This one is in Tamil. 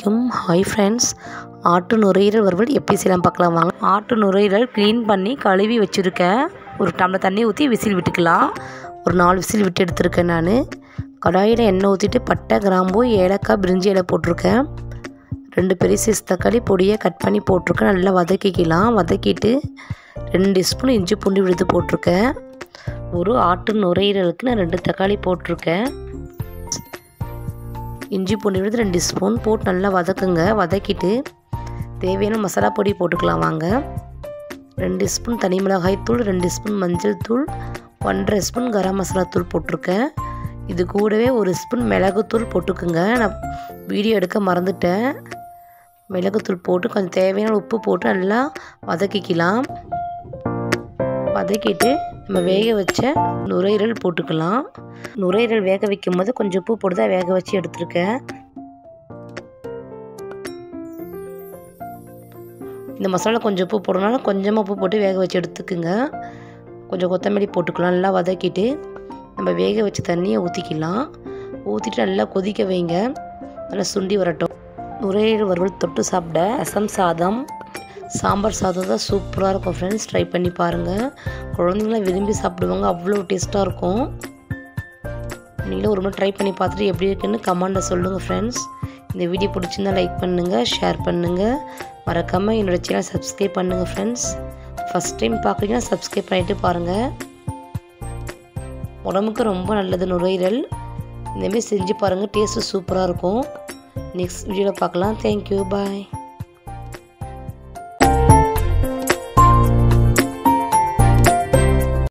அலைக்கும் ஹாய் ஃப்ரெண்ட்ஸ் ஆட்டு நுரையீரல் வறுவல் எப்படி செய்யலாம் பார்க்கலாம் வாங்க ஆட்டு நுரையீரல் க்ளீன் பண்ணி கழுவி வச்சுருக்கேன் ஒரு டம்ளர் தண்ணி ஊற்றி விசில் விட்டுக்கலாம் ஒரு நாலு விசில் விட்டு எடுத்திருக்கேன் நான் கடாயில் எண்ணெய் ஊற்றிட்டு பட்டை கிராம்பு ஏலக்காய் பிரிஞ்சி இலை போட்டிருக்கேன் ரெண்டு பெரிய சைஸ் தக்காளி பொடியை கட் பண்ணி போட்டிருக்கேன் நல்லா வதக்கிக்கலாம் வதக்கிட்டு ரெண்டு ஸ்பூன் இஞ்சி பூண்டு விழுது போட்டிருக்கேன் ஒரு ஆட்டு நுரையீரலுக்கு நான் ரெண்டு தக்காளி போட்டிருக்கேன் இஞ்சி பூண்டு விழுது ரெண்டு ஸ்பூன் போட்டு நல்லா வதக்குங்க வதக்கிட்டு தேவையான மசாலா பொடி போட்டுக்கலாம் வாங்க ரெண்டு ஸ்பூன் தனி மிளகாய் தூள் ரெண்டு ஸ்பூன் மஞ்சள் தூள் ஒன்றரை ஸ்பூன் கரம் மசாலா தூள் போட்டிருக்கேன் இது கூடவே ஒரு ஸ்பூன் மிளகுத்தூள் போட்டுக்குங்க நான் வீடியோ எடுக்க மறந்துட்டேன் மிளகுத்தூள் போட்டு கொஞ்சம் தேவையான உப்பு போட்டு நல்லா வதக்கிக்கலாம் வதக்கிட்டு நம்ம வேக வச்ச நுரையீரல் போட்டுக்கலாம் நுரையீரல் வேக வைக்கும் போது கொஞ்சம் உப்பு போட்டு தான் வேக வச்சு எடுத்துருக்கேன் இந்த மசாலா கொஞ்சம் உப்பு போடணும்னா கொஞ்சமாக உப்பு போட்டு வேக வச்சு எடுத்துக்குங்க கொஞ்சம் கொத்தமல்லி போட்டுக்கலாம் நல்லா வதக்கிட்டு நம்ம வேக வச்ச தண்ணியை ஊற்றிக்கலாம் ஊற்றிட்டு நல்லா கொதிக்க வைங்க நல்லா சுண்டி வரட்டும் நுரையீரல் வறுவல் தொட்டு சாப்பிட ரசம் சாதம் சாம்பார் சாதம் தான் சூப்பராக இருக்கும் ஃப்ரெண்ட்ஸ் ட்ரை பண்ணி பாருங்கள் குழந்தைங்களாம் விரும்பி சாப்பிடுவாங்க அவ்வளோ டேஸ்ட்டாக இருக்கும் நீங்களும் ஒரு முறை ட்ரை பண்ணி பார்த்துட்டு எப்படி இருக்குன்னு கமெண்டில் சொல்லுங்கள் ஃப்ரெண்ட்ஸ் இந்த வீடியோ பிடிச்சிருந்தா லைக் பண்ணுங்கள் ஷேர் பண்ணுங்கள் மறக்காமல் என்னோடய சேனல் சப்ஸ்கிரைப் பண்ணுங்கள் ஃப்ரெண்ட்ஸ் ஃபஸ்ட் டைம் பார்க்குறீங்கன்னா சப்ஸ்கிரைப் பண்ணிவிட்டு பாருங்கள் உடம்புக்கு ரொம்ப நல்லது நுரையீரல் இந்தமாரி செஞ்சு பாருங்கள் டேஸ்ட்டு சூப்பராக இருக்கும் நெக்ஸ்ட் வீடியோவில் பார்க்கலாம் தேங்க்யூ பாய்